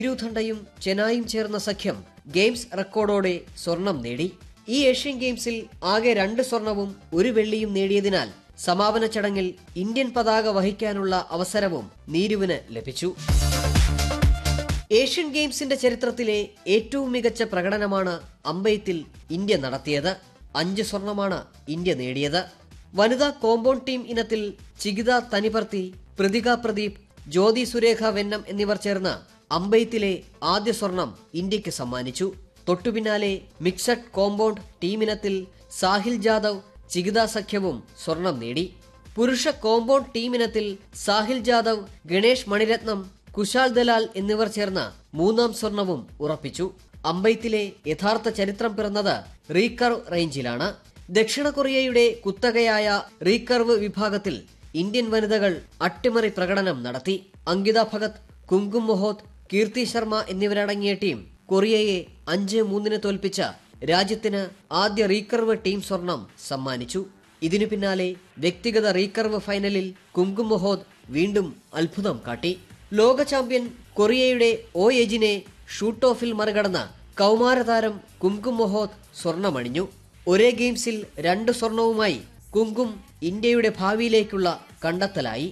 തിരുഥണ്ടയും ചെനായും ചേർന്ന സഖ്യം ഗെയിംസ് റെക്കോർഡോടെ സ്വർണം നേടി ഈ ഏഷ്യൻ ഗെയിംസിൽ ആകെ രണ്ട് സ്വർണവും ഒരു വെള്ളിയും നേടിയതിനാൽ സമാപന ചടങ്ങിൽ ഇന്ത്യൻ പതാക വഹിക്കാനുള്ള അവസരവും നീരുവിന് ലഭിച്ചു ഏഷ്യൻ ഗെയിംസിന്റെ ചരിത്രത്തിലെ ഏറ്റവും മികച്ച പ്രകടനമാണ് അമ്പെയ്ത്തിൽ ഇന്ത്യ നടത്തിയത് അഞ്ച് സ്വർണമാണ് ഇന്ത്യ നേടിയത് വനിതാ കോമ്പൗണ്ട് ടീം ഇനത്തിൽ ചികിത തനിപർത്തി പ്രതിക പ്രദീപ് ജ്യോതി സുരേഖ വെന്നം എന്നിവർ ചേർന്ന് അമ്പെയ്ത്തിലെ ആദ്യ സ്വർണം ഇന്ത്യക്ക് സമ്മാനിച്ചു തൊട്ടുപിന്നാലെ മിക്സഡ് കോമ്പൗണ്ട് ടീമിനത്തിൽ സാഹിൽ ജാദവ് ചികിത സഖ്യവും സ്വർണം നേടി പുരുഷ കോമ്പൗണ്ട് ടീമിനത്തിൽ സാഹിൽ ജാദവ് ഗണേഷ് മണിരത്നം കുശാൽ ദലാൽ എന്നിവർ ചേർന്ന് മൂന്നാം സ്വർണവും ഉറപ്പിച്ചു അമ്പെയ്ത്തിലെ യഥാർത്ഥ ചരിത്രം പിറന്നത് റീകർവ് റേഞ്ചിലാണ് ദക്ഷിണ കൊറിയയുടെ കുത്തകയായ റീകർവ് വിഭാഗത്തിൽ ഇന്ത്യൻ വനിതകൾ അട്ടിമറി പ്രകടനം നടത്തി അങ്കിത ഭഗത് കുങ്കും മൊഹോത് കീർത്തി ശർമ്മ എന്നിവരടങ്ങിയ ടീം കൊറിയയെ അഞ്ച് മൂന്നിന് തോൽപ്പിച്ച രാജ്യത്തിന് ആദ്യ റീകർവ് ടീം സ്വർണം സമ്മാനിച്ചു ഇതിനു പിന്നാലെ വ്യക്തിഗത റീകർവ് ഫൈനലിൽ കുങ്കും മൊഹോദ് വീണ്ടും അത്ഭുതം കാട്ടി ലോക ചാമ്പ്യൻ കൊറിയയുടെ ഒ എജിനെ ഷൂട്ട് ഓഫിൽ മറികടന്ന കൗമാരതാരം കുങ്കും മൊഹോദ് സ്വർണമണിഞ്ഞു ഒരേ ഗെയിംസിൽ രണ്ട് സ്വർണവുമായി കുങ്കും ഇന്ത്യയുടെ ഭാവിയിലേക്കുള്ള കണ്ടെത്തലായി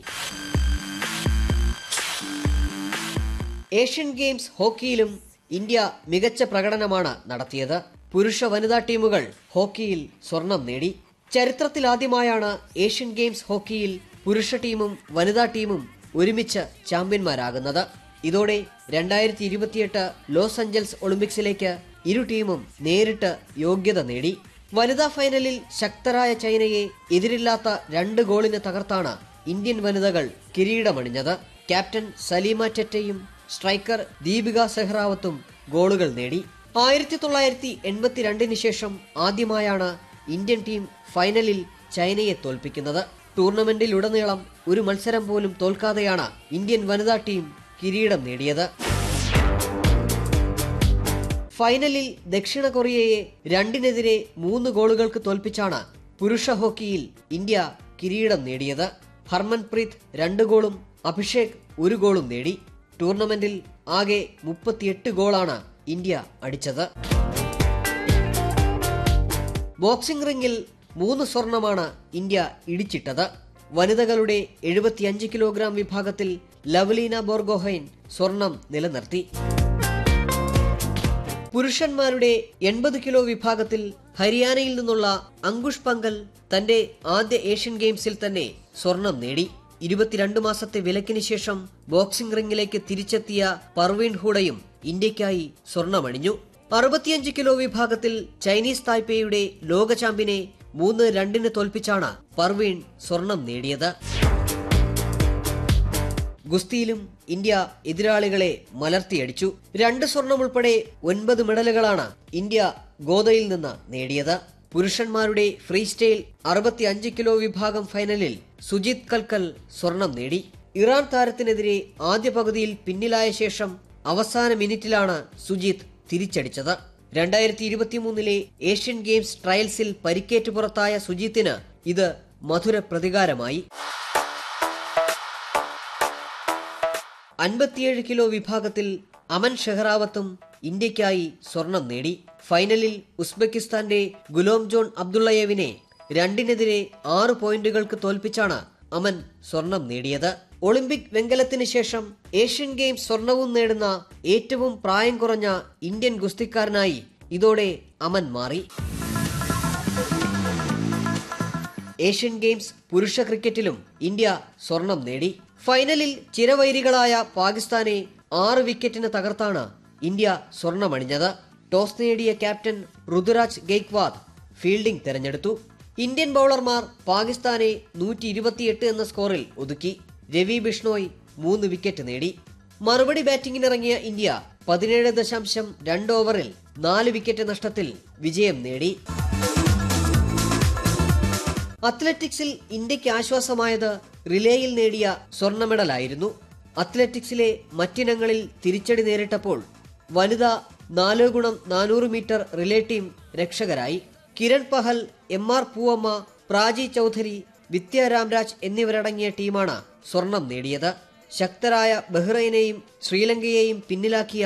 ഏഷ്യൻ ഗെയിംസ് ഹോക്കിയിലും ഇന്ത്യ മികച്ച പ്രകടനമാണ് നടത്തിയത് പുരുഷ വനിതാ ടീമുകൾ ഹോക്കിയിൽ സ്വർണം നേടി ചരിത്രത്തിലാദ്യമായാണ് ഏഷ്യൻ ഗെയിംസ് ഹോക്കിയിൽ പുരുഷ ടീമും വനിതാ ടീമും ഒരുമിച്ച് ചാമ്പ്യന്മാരാകുന്നത് ഇതോടെ രണ്ടായിരത്തി ഇരുപത്തിയെട്ട് ലോസ് ആഞ്ചൽസ് ഒളിമ്പിക്സിലേക്ക് ഇരു ടീമും നേരിട്ട് യോഗ്യത നേടി വനിതാ ഫൈനലിൽ ശക്തരായ ചൈനയെ എതിരില്ലാത്ത രണ്ട് ഗോളിന് തകർത്താണ് ഇന്ത്യൻ വനിതകൾ കിരീടമണിഞ്ഞത് ക്യാപ്റ്റൻ സലീമ ടെറ്റയും സ്ട്രൈക്കർ ദീപിക സെഹ്റാവത്തും ഗോളുകൾ നേടി ആയിരത്തി തൊള്ളായിരത്തി എൺപത്തിരണ്ടിന് ശേഷം ആദ്യമായാണ് ഇന്ത്യൻ ടീം ഫൈനലിൽ ചൈനയെ തോൽപ്പിക്കുന്നത് ടൂർണമെന്റിലുടനീളം ഒരു മത്സരം പോലും തോൽക്കാതെയാണ് ഇന്ത്യൻ വനിതാ ടീം കിരീടം നേടിയത് ഫൈനലിൽ ദക്ഷിണ കൊറിയയെ രണ്ടിനെതിരെ മൂന്ന് ഗോളുകൾക്ക് തോൽപ്പിച്ചാണ് പുരുഷ ഹോക്കിയിൽ ഇന്ത്യ കിരീടം നേടിയത് ഹർമൻപ്രീത് രണ്ട് ഗോളും അഭിഷേക് ഒരു ഗോളും നേടി ടൂർണമെന്റിൽ ആകെ മുപ്പത്തിയെട്ട് ഗോളാണ് ഇന്ത്യ അടിച്ചത് ബോക്സിംഗ് റിംഗിൽ മൂന്ന് സ്വർണമാണ് ഇന്ത്യ ഇടിച്ചിട്ടത് വനിതകളുടെ എഴുപത്തിയഞ്ച് കിലോഗ്രാം വിഭാഗത്തിൽ ലവ്ലീന ബോർഗോഹൈൻ സ്വർണം നിലനിർത്തി പുരുഷന്മാരുടെ എൺപത് കിലോ വിഭാഗത്തിൽ ഹരിയാനയിൽ നിന്നുള്ള അങ്കുഷ് പങ്കൽ തന്റെ ആദ്യ ഏഷ്യൻ ഗെയിംസിൽ തന്നെ സ്വർണം നേടി ഇരുപത്തിരണ്ട് മാസത്തെ വിലക്കിന് ശേഷം ബോക്സിംഗ് റിംഗിലേക്ക് തിരിച്ചെത്തിയ പർവീൺ ഹൂഡയും ഇന്ത്യക്കായി സ്വർണമണിഞ്ഞു അറുപത്തിയഞ്ച് കിലോ വിഭാഗത്തിൽ ചൈനീസ് തായ്പേയുടെ ലോക ചാമ്പ്യനെ മൂന്ന് രണ്ടിന് തോൽപ്പിച്ചാണ് പർവീൺ സ്വർണം നേടിയത് ഗുസ്തിയിലും ഇന്ത്യ എതിരാളികളെ മലർത്തിയടിച്ചു രണ്ട് സ്വർണം ഉൾപ്പെടെ ഒൻപത് മെഡലുകളാണ് ഇന്ത്യ ഗോദയിൽ നിന്ന് നേടിയത് പുരുഷന്മാരുടെ ഫ്രീ സ്റ്റൈൽ അറുപത്തിയഞ്ച് കിലോ വിഭാഗം ഫൈനലിൽ സുജിത് കൽക്കൽ സ്വർണം നേടി ഇറാൻ താരത്തിനെതിരെ ആദ്യ പകുതിയിൽ പിന്നിലായ ശേഷം അവസാന മിനിറ്റിലാണ് സുജിത് തിരിച്ചടിച്ചത് രണ്ടായിരത്തി ഇരുപത്തിമൂന്നിലെ ഏഷ്യൻ ഗെയിംസ് ട്രയൽസിൽ പരിക്കേറ്റ് പുറത്തായ സുജിത്തിന് ഇത് മധുര പ്രതികാരമായി അൻപത്തിയേഴ് കിലോ വിഭാഗത്തിൽ അമൻ ഷെഹ്റാവത്തും ഇന്ത്യക്കായി സ്വർണം നേടി ഫൈനലിൽ ഉസ്ബെക്കിസ്ഥാന്റെ ഗുലോം ജോൺ അബ്ദുള്ളയേവിനെ രണ്ടിനെതിരെ ആറ് പോയിന്റുകൾക്ക് തോൽപ്പിച്ചാണ് അമൻ സ്വർണം നേടിയത് ഒളിമ്പിക് വെങ്കലത്തിന് ശേഷം ഏഷ്യൻ ഗെയിംസ് സ്വർണവും നേടുന്ന ഏറ്റവും പ്രായം കുറഞ്ഞ ഇന്ത്യൻ ഗുസ്തിക്കാരനായി ഇതോടെ അമൻ മാറി ഏഷ്യൻ ഗെയിംസ് പുരുഷ ക്രിക്കറ്റിലും ഇന്ത്യ സ്വർണം നേടി ഫൈനലിൽ ചിരവൈരികളായ പാകിസ്ഥാനെ ആറ് വിക്കറ്റിന് തകർത്താണ് ഇന്ത്യ സ്വർണമണിഞ്ഞത് ടോസ് നേടിയ ക്യാപ്റ്റൻ ഋതുരാജ് ഗെയ്ക്വാദ് ഫീൽഡിംഗ് തെരഞ്ഞെടുത്തു ഇന്ത്യൻ ബൌളർമാർ പാകിസ്ഥാനെ നൂറ്റി ഇരുപത്തിയെട്ട് എന്ന സ്കോറിൽ ഒതുക്കി രവി ബിഷ്ണോയ് മൂന്ന് വിക്കറ്റ് നേടി മറുപടി ബാറ്റിംഗിനിറങ്ങിയ ഇന്ത്യ പതിനേഴ് ദശാംശം രണ്ട് ഓവറിൽ നാല് വിക്കറ്റ് നഷ്ടത്തിൽ വിജയം നേടി അത്ലറ്റിക്സിൽ ഇന്ത്യക്ക് ആശ്വാസമായത് റിലേയിൽ നേടിയ സ്വർണ്ണ മെഡലായിരുന്നു അത്ലറ്റിക്സിലെ മറ്റിനങ്ങളിൽ തിരിച്ചടി നേരിട്ടപ്പോൾ വനിതാ നാല് ഗുണം നാനൂറ് മീറ്റർ റിലേ ടീം രക്ഷകരായി കിരൺ പഹൽ എം ആർ പൂവമ്മ പ്രാചി ചൗധരി വിദ്യ രാംരാജ് എന്നിവരടങ്ങിയ ടീമാണ് സ്വർണം നേടിയത് ശക്തരായ ബഹ്റൈനെയും ശ്രീലങ്കയെയും പിന്നിലാക്കിയ